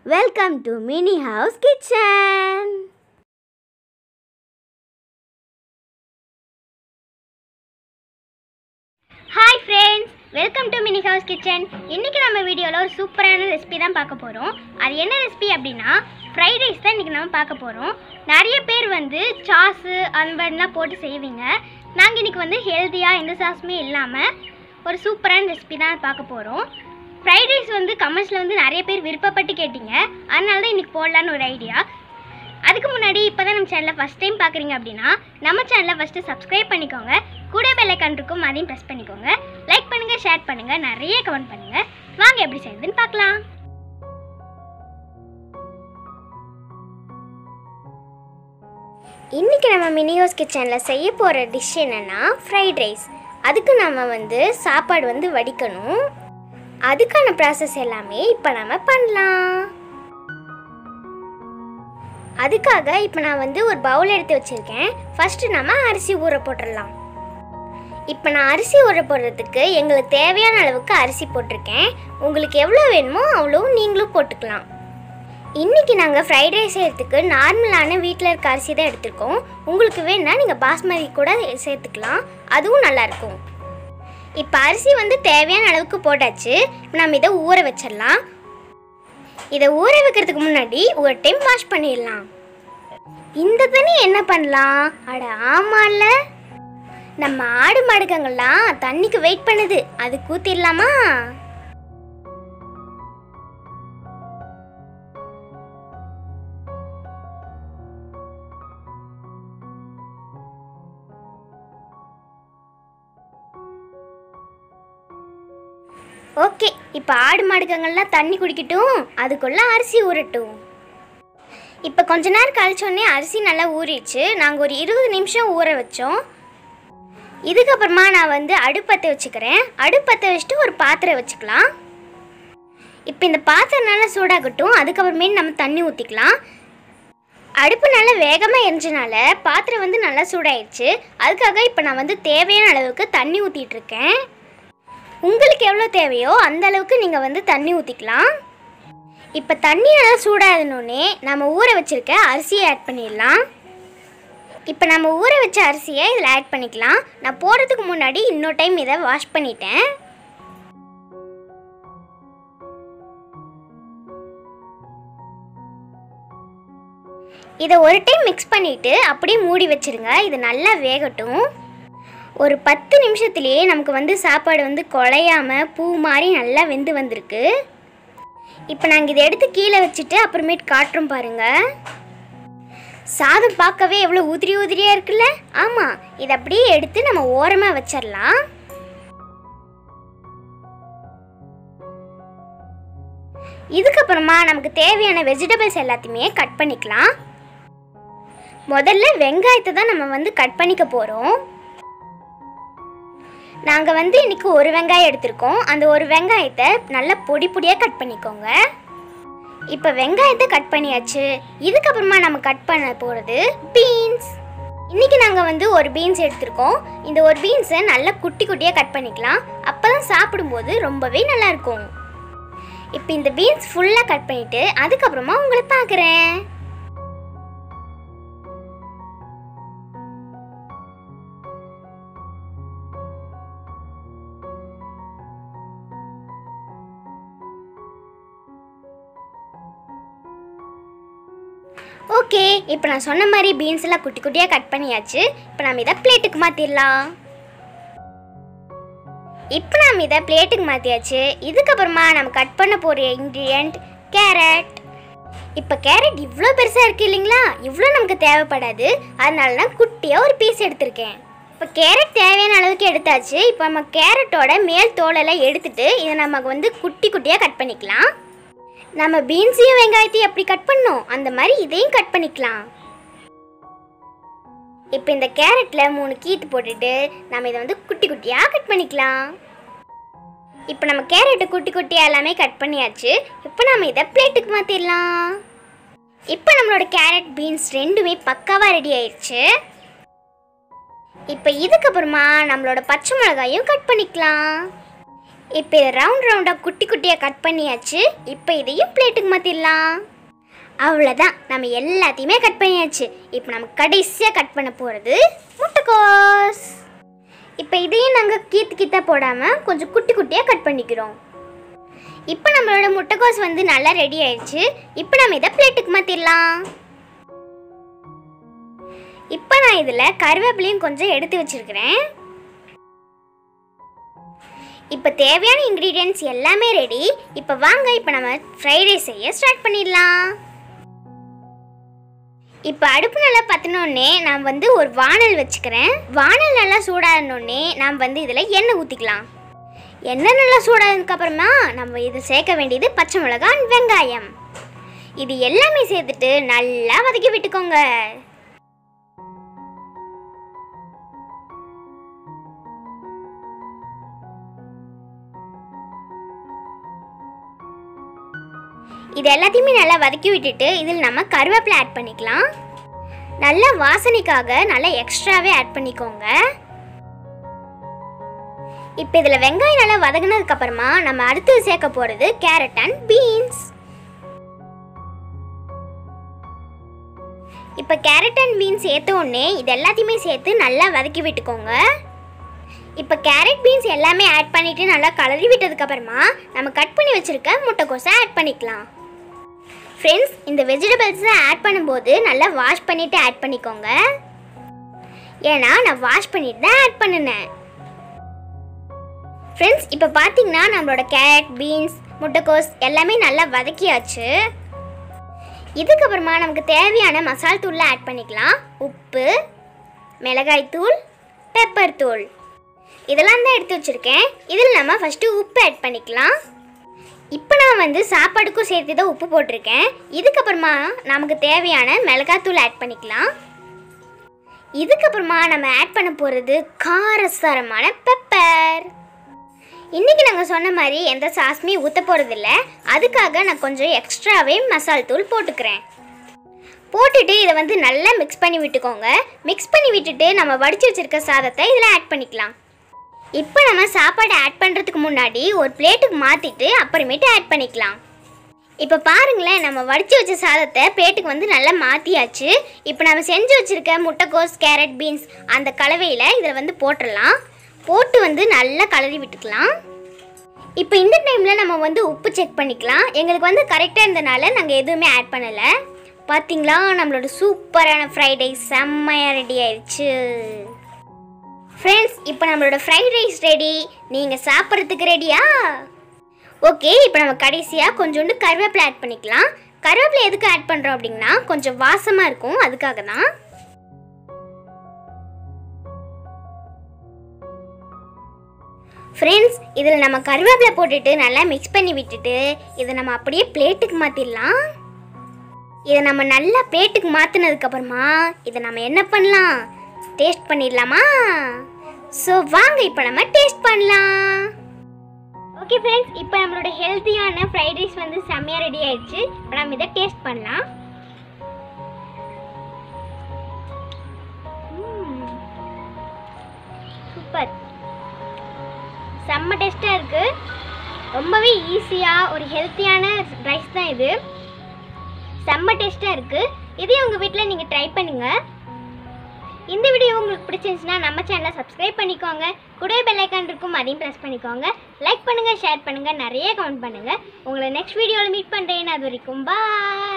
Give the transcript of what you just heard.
welcome to mini house kitchen hi friends welcome to mini house kitchen இன்றைக்கி நம்ம வீடியோவில் ஒரு சூப்பரான ரெசிபி தான் பார்க்க போகிறோம் அது என்ன ரெசிபி அப்படின்னா ஃப்ரைட் ரைஸ் தான் இன்றைக்கி நம்ம பார்க்க போகிறோம் நிறைய பேர் வந்து சாஸு அந்த மாதிரிலாம் போட்டு செய்வீங்க நாங்கள் இன்றைக்கி வந்து ஹெல்த்தியாக எந்த சாஸுமே இல்லாமல் ஒரு சூப்பரான ரெசிபி தான் பார்க்க போகிறோம் ஃப்ரைட் ரைஸ் வந்து கமெண்ட்ஸில் வந்து நிறைய பேர் விருப்பப்பட்டு கேட்டீங்க அதனால தான் இன்றைக்கி போடலான்னு ஒரு ஐடியா அதுக்கு முன்னாடி இப்போ தான் நம்ம சேனலை ஃபஸ்ட் டைம் பார்க்குறீங்க அப்படின்னா நம்ம சேனலை ஃபஸ்ட்டு சப்ஸ்கிரைப் பண்ணிக்கோங்க கூட பெல் ஐக்கான் இருக்கும் அதையும் ப்ரெஸ் பண்ணிக்கோங்க லைக் பண்ணுங்கள் ஷேர் பண்ணுங்கள் நிறைய கமெண்ட் பண்ணுங்கள் வாங்க எப்படி செய்யுதுன்னு பார்க்கலாம் இன்னைக்கு நம்ம மினி ஹவுஸ் கிச்சனில் செய்ய போகிற டிஷ் என்னன்னா ஃப்ரைட் ரைஸ் அதுக்கு நம்ம வந்து சாப்பாடு வந்து வடிக்கணும் அதுக்கான ப்ராசஸ் எல்லாமே இப்போ நம்ம பண்ணலாம் அதுக்காக இப்போ நான் வந்து ஒரு பவுல் எடுத்து வச்சுருக்கேன் ஃபஸ்ட்டு நம்ம அரிசி ஊற போட்டுடலாம் இப்போ நான் அரிசி ஊற போடுறதுக்கு எங்களுக்கு தேவையான அளவுக்கு அரிசி போட்டிருக்கேன் உங்களுக்கு எவ்வளோ வேணுமோ அவ்வளோ நீங்களும் போட்டுக்கலாம் இன்றைக்கி நாங்கள் ஃப்ரைட் ரைஸ் செய்கிறதுக்கு நார்மலான வீட்டில் இருக்க அரிசி தான் எடுத்திருக்கோம் உங்களுக்கு வேணா நீங்கள் பாஸ்மதி கூட சேர்த்துக்கலாம் அதுவும் நல்லாயிருக்கும் இப்போ அரிசி வந்து தேவையான அளவுக்கு போட்டாச்சு இப்போ நம்ம இதை ஊற வச்சிடலாம் இதை ஊற வைக்கிறதுக்கு முன்னாடி ஒரு டைம் வாஷ் பண்ணிடலாம் இந்த தண்ணி என்ன பண்ணலாம் அட ஆமால நம்ம ஆடு மாடுகங்கள்லாம் தண்ணிக்கு வெயிட் பண்ணுது அது கூத்திடலாமா ஓகே இப்போ ஆடு மாடுகங்கள்லாம் தண்ணி குடிக்கட்டும் அதுக்குள்ள அரிசி ஊறட்டும் இப்போ கொஞ்ச நேரம் கழிச்சோடனே அரிசி நல்லா ஊறிடுச்சு நாங்கள் ஒரு இருபது நிமிஷம் ஊற வச்சோம் இதுக்கப்புறமா நான் வந்து அடுப்பத்தை வச்சுக்கிறேன் அடுப்பத்தை வச்சுட்டு ஒரு பாத்திரம் வச்சுக்கலாம் இப்போ இந்த பாத்திரம் நல்லா சூடாகட்டும் அதுக்கப்புறமே நம்ம தண்ணி ஊற்றிக்கலாம் அடுப்பு நல்லா வேகமாக எரிஞ்சனால பாத்திரம் வந்து நல்லா சூடாயிடுச்சு அதுக்காக இப்போ நான் வந்து தேவையான அளவுக்கு தண்ணி ஊற்றிட்டு இருக்கேன் உங்களுக்கு எவ்வளோ தேவையோ அந்த அளவுக்கு நீங்கள் வந்து தண்ணி ஊற்றிக்கலாம் இப்போ தண்ணி நல்லா சூடாகணுன்னே நம்ம ஊற வச்சுருக்க அரிசியை ஆட் பண்ணிடலாம் இப்போ நம்ம ஊற வச்ச அரிசியை இதில் ஆட் பண்ணிக்கலாம் நான் போடுறதுக்கு முன்னாடி இன்னொரு டைம் இதை வாஷ் பண்ணிட்டேன் இதை ஒரு டைம் மிக்ஸ் பண்ணிவிட்டு அப்படியே மூடி வச்சிருங்க இது நல்லா வேகட்டும் ஒரு பத்து நிமிஷத்துலேயே நமக்கு வந்து சாப்பாடு வந்து குழையாம பூ மாதிரி நல்லா வெந்து வந்திருக்கு இப்போ நாங்கள் இதை எடுத்து கீழே வச்சுட்டு அப்புறமேட்டு காட்டுறோம் பாருங்க சாதம் பார்க்கவே எவ்வளோ உதிரி உதிரியாக இருக்குல்ல ஆமாம் இதை அப்படியே எடுத்து நம்ம ஓரமாக வச்சிடலாம் இதுக்கப்புறமா நமக்கு தேவையான வெஜிடபிள்ஸ் எல்லாத்தையுமே கட் பண்ணிக்கலாம் முதல்ல வெங்காயத்தை தான் நம்ம வந்து கட் பண்ணிக்க போகிறோம் நாங்கள் வந்து இன்னைக்கு ஒரு வெங்காயம் எடுத்திருக்கோம் அந்த ஒரு வெங்காயத்தை நல்லா பொடி பொடியாக கட் பண்ணிக்கோங்க இப்போ வெங்காயத்தை கட் பண்ணியாச்சு இதுக்கப்புறமா நம்ம கட் பண்ண போகிறது பீன்ஸ் இன்னைக்கு நாங்கள் வந்து ஒரு பீன்ஸ் எடுத்திருக்கோம் இந்த ஒரு பீன்ஸை நல்லா குட்டி குட்டியாக கட் பண்ணிக்கலாம் அப்போ தான் சாப்பிடும்போது ரொம்பவே நல்லா இருக்கும் இப்போ இந்த பீன்ஸ் ஃபுல்லாக கட் பண்ணிவிட்டு அதுக்கப்புறமா உங்களை பார்க்குறேன் ஓகே இப்போ நான் சொன்ன மாதிரி பீன்ஸ் எல்லாம் குட்டி குட்டியாக கட் பண்ணியாச்சு இப்போ நம்ம இதை பிளேட்டுக்கு மாற்றிடலாம் இப்போ நம்ம இதை பிளேட்டுக்கு மாற்றியாச்சு இதுக்கப்புறமா நம்ம கட் பண்ண போகிற இன்க்ரீடியண்ட் கேரட் இப்போ கேரட் இவ்வளோ பெருசாக இருக்குது இல்லைங்களா இவ்வளோ நமக்கு தேவைப்படாது அதனால தான் குட்டியாக ஒரு பீஸ் எடுத்திருக்கேன் இப்போ கேரட் தேவையான அளவுக்கு எடுத்தாச்சு இப்போ நம்ம கேரட்டோட மேல் தோலெல்லாம் எடுத்துட்டு இதை நமக்கு வந்து குட்டி குட்டியாக கட் பண்ணிக்கலாம் நம்ம பீன்ஸையும் வெங்காயத்தையும் எப்படி கட் பண்ணோம் அந்த மாதிரி இதையும் கட் பண்ணிக்கலாம் இப்போ இந்த கேரட்டில் மூணு கீத்து போட்டுட்டு நம்ம இதை வந்து குட்டி குட்டியாக கட் பண்ணிக்கலாம் இப்போ நம்ம கேரட்டை குட்டி குட்டியாக எல்லாமே கட் பண்ணியாச்சு இப்போ நம்ம இதை பிளேட்டுக்கு மாற்றிடலாம் இப்போ நம்மளோட கேரட் பீன்ஸ் ரெண்டுமே பக்காவாக ரெடி ஆயிடுச்சு இப்போ இதுக்கப்புறமா நம்மளோட பச்சை மிளகாயும் கட் பண்ணிக்கலாம் இப்போ இதை ரவுண்ட் ரவுண்டாக குட்டி குட்டியாக கட் பண்ணியாச்சு இப்போ இதையும் பிளேட்டுக்கு மாற்றிடலாம் அவ்வளோதான் நம்ம எல்லாத்தையுமே கட் பண்ணியாச்சு இப்போ நம்ம கடைசியாக கட் பண்ண போகிறது முட்டைக்கோஸ் இப்போ இதையும் நாங்கள் கீத்து கீத்தா போடாமல் கொஞ்சம் குட்டி குட்டியாக கட் பண்ணிக்கிறோம் இப்போ நம்மளோட முட்டைக்கோஸ் வந்து நல்லா ரெடி ஆயிடுச்சு இப்போ நம்ம இதை பிளேட்டுக்கு மாற்றிடலாம் இப்போ நான் இதில் கருவேப்பிலையும் கொஞ்சம் எடுத்து வச்சிருக்கிறேன் இப்போ தேவையான இன்க்ரீடியன்ஸ் எல்லாமே ரெடி இப்போ வாங்க இப்போ நம்ம ஃப்ரைட் ரைஸ் செய்ய ஸ்டார்ட் பண்ணிடலாம் இப்போ அடுப்பு நல்லா பற்றினோடனே நான் வந்து ஒரு வானல் வச்சுக்கிறேன் வானல் நல்லா சூடானோடனே நாம் வந்து இதில் எண்ணெய் ஊற்றிக்கலாம் எண்ணெய் நல்லா சூடானதுக்கு அப்புறமா நம்ம இது சேர்க்க வேண்டியது பச்சை மிளகாய் வெங்காயம் இது எல்லாமே சேர்த்துட்டு நல்லா வதக்கி விட்டுக்கோங்க இது எல்லாத்தையுமே நல்லா வதக்கி விட்டுட்டு இதில் நம்ம கருவேப்பிலை ஆட் பண்ணிக்கலாம் நல்ல வாசனைக்காக நல்லா எக்ஸ்ட்ராவே ஆட் பண்ணிக்கோங்க இப்போ இதில் வெங்காயம் நல்லா வதங்கினதுக்கு அப்புறமா நம்ம அடுத்து சேர்க்க போகிறது கேரட் அண்ட் பீன்ஸ் இப்போ கேரட் அண்ட் பீன்ஸ் சேர்த்த உடனே இது எல்லாத்தையுமே சேர்த்து நல்லா வதக்கி விட்டுக்கோங்க இப்போ கேரட் பீன்ஸ் எல்லாமே ஆட் பண்ணிட்டு நல்லா கலரி விட்டதுக்கு அப்புறமா நம்ம கட் பண்ணி வச்சிருக்க முட்டைக்கோஸை ஆட் பண்ணிக்கலாம் ஃப்ரெண்ட்ஸ் இந்த வெஜிடபிள்ஸை ஆட் பண்ணும்போது நல்லா வாஷ் பண்ணிட்டு ஆட் பண்ணிக்கோங்க ஏன்னா நான் வாஷ் பண்ணிட்டு தான் ஆட் பண்ணினேன் ஃப்ரெண்ட்ஸ் இப்போ பார்த்தீங்கன்னா நம்மளோட கேரட் பீன்ஸ் முட்டைக்கோஸ் எல்லாமே நல்லா வதக்கியாச்சு இதுக்கப்புறமா நமக்கு தேவையான மசால் தூளில் ஆட் பண்ணிக்கலாம் உப்பு மிளகாய் தூள் பெப்பர் தூள் இதெல்லாம் தான் எடுத்து வச்சுருக்கேன் இதில் நம்ம ஃபஸ்ட்டு உப்பு ஆட் பண்ணிக்கலாம் இப்போ நான் வந்து சாப்பாடுக்கும் சேர்த்து தான் உப்பு போட்டிருக்கேன் இதுக்கப்புறமா நமக்கு தேவையான மிளகாத்தூள் ஆட் பண்ணிக்கலாம் இதுக்கப்புறமா நம்ம ஆட் பண்ண போகிறது காரசாரமான பெப்பர் இன்றைக்கி நாங்கள் சொன்ன மாதிரி எந்த சாஸுமே ஊற்ற போகிறதில்ல அதுக்காக நான் கொஞ்சம் எக்ஸ்ட்ராவே மசால் தூள் போட்டுக்கிறேன் போட்டுட்டு இதை வந்து நல்லா மிக்ஸ் பண்ணி விட்டுக்கோங்க மிக்ஸ் பண்ணி விட்டுட்டு நம்ம வடித்து வச்சுருக்க சாதத்தை இதில் ஆட் பண்ணிக்கலாம் இப்போ நம்ம சாப்பாடு ஆட் பண்ணுறதுக்கு முன்னாடி ஒரு பிளேட்டுக்கு மாற்றிட்டு அப்புறமேட்டு ஆட் பண்ணிக்கலாம் இப்போ பாருங்களேன் நம்ம வடித்து வச்ச சாதத்தை பிளேட்டுக்கு வந்து நல்லா மாற்றியாச்சு இப்போ நம்ம செஞ்சு வச்சுருக்க முட்டைக்கோஸ் கேரட் பீன்ஸ் அந்த கலவையில் இதில் வந்து போட்டுடலாம் போட்டு வந்து நல்லா கலரி விட்டுக்கலாம் இப்போ இந்த டைமில் நம்ம வந்து உப்பு செக் பண்ணிக்கலாம் எங்களுக்கு வந்து கரெக்டாக இருந்தனால நாங்கள் எதுவுமே ஆட் பண்ணலை பார்த்தீங்களா நம்மளோட சூப்பரான ஃப்ரைட் ரைஸ் செம்மையாக ரெடி ஆயிடுச்சு ஃப்ரெண்ட்ஸ் இப்போ நம்மளோட ஃப்ரைட் ரைஸ் ரெடி நீங்கள் சாப்பிட்றதுக்கு ரெடியா ஓகே இப்போ நம்ம கடைசியாக கொஞ்சோண்டு கருவேப்பிலை ஆட் பண்ணிக்கலாம் கருவேப்பிலை எதுக்கு ஆட் பண்ணுறோம் அப்படின்னா கொஞ்சம் வாசமாக இருக்கும் அதுக்காக தான் ஃப்ரெண்ட்ஸ் இதில் நம்ம கருவேப்பிலை போட்டுட்டு நல்லா மிக்ஸ் பண்ணி விட்டுட்டு இதை நம்ம அப்படியே பிளேட்டுக்கு மாற்றிடலாம் இதை நம்ம நல்லா பிளேட்டுக்கு மாற்றினதுக்கப்புறமா இதை நம்ம என்ன பண்ணலாம் டேஸ்ட் பண்ணிடலாமா ஸோ வாங்க இப்போ நம்ம டேஸ்ட் பண்ணலாம் ஓகே ஃப்ரெண்ட்ஸ் இப்போ நம்மளோட ஹெல்த்தியான ஃப்ரைட் ரைஸ் வந்து செம்மையாக ரெடி ஆயிடுச்சு இப்போ நம்ம இதை டேஸ்ட் பண்ணலாம் சூப்பர் செம்ம டேஸ்ட்டாக இருக்குது ரொம்பவே ஈஸியாக ஒரு ஹெல்த்தியான ரைஸ் தான் இது செம்ம டேஸ்ட்டாக இருக்குது இதையும் உங்கள் வீட்டில் நீங்கள் ட்ரை பண்ணுங்கள் இந்த வீடியோ உங்களுக்கு பிடிச்சிருந்துச்சுன்னா நம்ம சேனலை சப்ஸ்கிரைப் பண்ணிக்கோங்க கூடவே பெல் ஐக்கான் இருக்கும் அதையும் ப்ரெஸ் பண்ணிக்கோங்க லைக் பண்ணுங்கள் ஷேர் பண்ணுங்கள் நிறைய கமெண்ட் பண்ணுங்கள் உங்களை நெக்ஸ்ட் வீடியோவில் மீட் பண்ணுறேன் அது வரைக்கும் பாய்